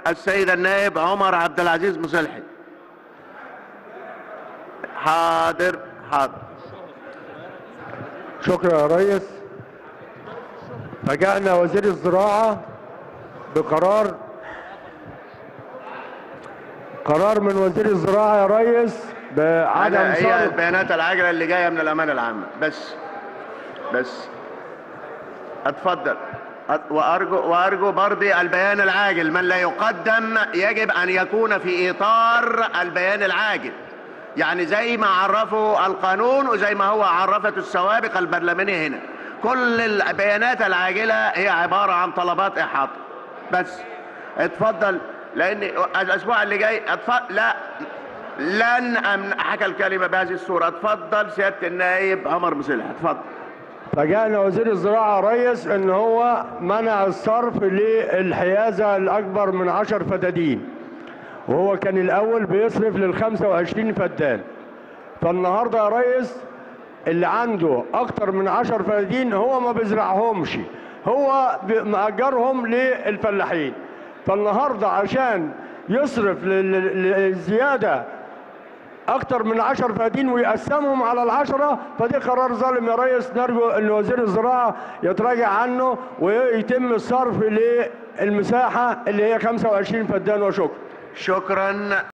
السيد النائب عمر عبد العزيز مصلحي حاضر حاضر شكرا يا ريس فجأنا وزير الزراعة بقرار قرار من وزير الزراعة يا ريس بعدم أنا هي صرف البيانات العاجلة اللي جاية من الأمانة العامة بس بس اتفضل أت- وأرجو وأرجو برضي البيان العاجل من لا يقدم يجب أن يكون في إطار البيان العاجل يعني زي ما عرفوا القانون وزي ما هو عرفت السوابق البرلمانية هنا كل البيانات العاجلة هي عبارة عن طلبات إحاطة بس اتفضل لأن الأسبوع اللي جاي اتفضل لا لن أمنحك الكلمة بهذه الصورة اتفضل سيادة النائب عمر مصلح اتفضل فجأنا وزير الزراعة يا ريس ان هو منع الصرف للحيازة الاكبر من عشر فدادين وهو كان الاول بيصرف لل 25 فدان فالنهارده يا ريس اللي عنده اكتر من عشر فدادين هو ما بيزرعهمش هو بي- مأجرهم للفلاحين فالنهارده عشان يصرف لل- لل- للزياده اكتر من عشر فدين ويقسمهم على العشرة فدي قرار ظالم يا ريس نرجو ان وزير الزراعة يتراجع عنه ويتم الصرف للمساحة اللي هي 25 فدان وشكرا شكرا